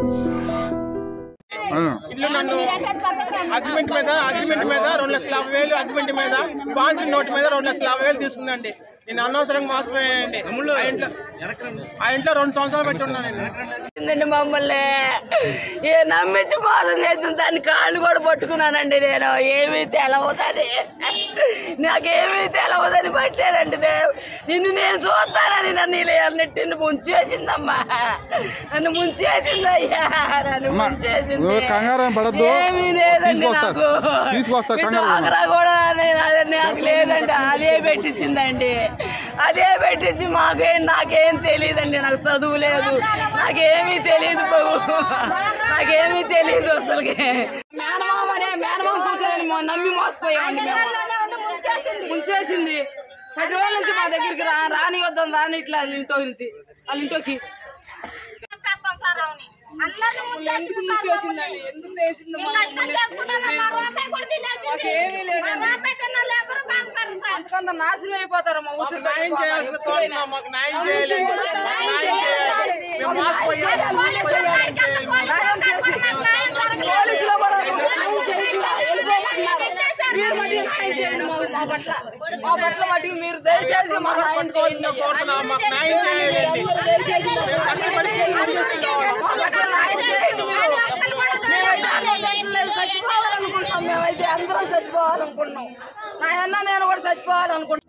ఇల్లు నన్ను అగ్రిమెంట్ మీద అగ్రిమెంట్ మీద రెండు లక్షల యాభై వేలు అగ్రిమెంట్ మీద పాలసీ నోట్ మీద రెండు లక్షల యాభై వేలు తీసుకుందండి నేను అనవసరంగా మోసపోయానండి ఆ ఇంట్లో ఆ ఇంట్లో రెండు సంవత్సరాలు పెట్టి ఉన్నానండి చేసిందండి మమ్మల్ని ఏ నమ్మించి మోసం చేసిన దాన్ని కాళ్ళు కూడా పట్టుకున్నానండి నేను ఏమీ తెలవదని నాకేమీ తెలవదని పట్టానండి దేవ్ నిన్ను నేను చూస్తానని నన్ను ఇలా నెట్టిండి ముంచేసిందమ్మా నన్ను ముంచేసింది అయ్యా నన్ను అమ్మా, ముంచేసింది నువ్వు కంగారు ఏం పడొద్దు. ఏమీ లేదండి తీసుకొస్తా. నాకు తీసుకొస్తా, ఈ కంగారు పడకు. డ్వాక్రా కూడా నేను అదే నాకు లేదండి అదే పెట్టించిందండి అదే పెట్టించి మాకేం నాకేం తెలియదండి నాకు చదువు లేదు నాకేమీ తెలియదు బాబు నాకేమీ తెలియదు అసలుకి మేనమామనే మేనమామ కూతురని మొ- నమ్మి మోసపోయామండి మేము ముంచేసింది పది రోజుల నుంచి మా దగ్గరికి రా రాని వద్దాం రాని ఇట్లా వాళ్ళ ఇంట్లో నుంచి వాళ్ళ ఇంట్లోకి ఎందుకు ముంచేసిందండి ఎందుకు చేసింది మా మమ్మల్ని? మాకేమీ లేదండి అంతకంత నాశనం అయిపోతారు మా ఊసరి న్యాయం చేయాల్సిన కోరుతున్నాం మాకు న్యాయం చేయాలి మాకు న్యాయం చేయాలి మేము మోసపోయాము మోసపోయాము న్యాయం చేసి పోలీసులు కూడా న్యాయం చేయట్లా, వెళ్ళిపోమన్నారు. మీరు మటుకు న్యాయం చేయండి మా- మా పట్ల మా పట్ల మటుకు మీరు దయచేసి మా న్యాయం చేయండి కోరుతున్నాం మాకు న్యాయం చేయాలండి అందరూ దయచేసి మా పట్ల న్యాయం చేయండి మీరు. మేమైతే అన్నదమ్ములు చచ్చిపోవాలనుకుంటున్నాం మేమైతే అందరం చచ్చిపోవాలనుకుంటున్నాం నా అన్న నేను కూడా చచ్చిపోవాలనుకుంటున్నాం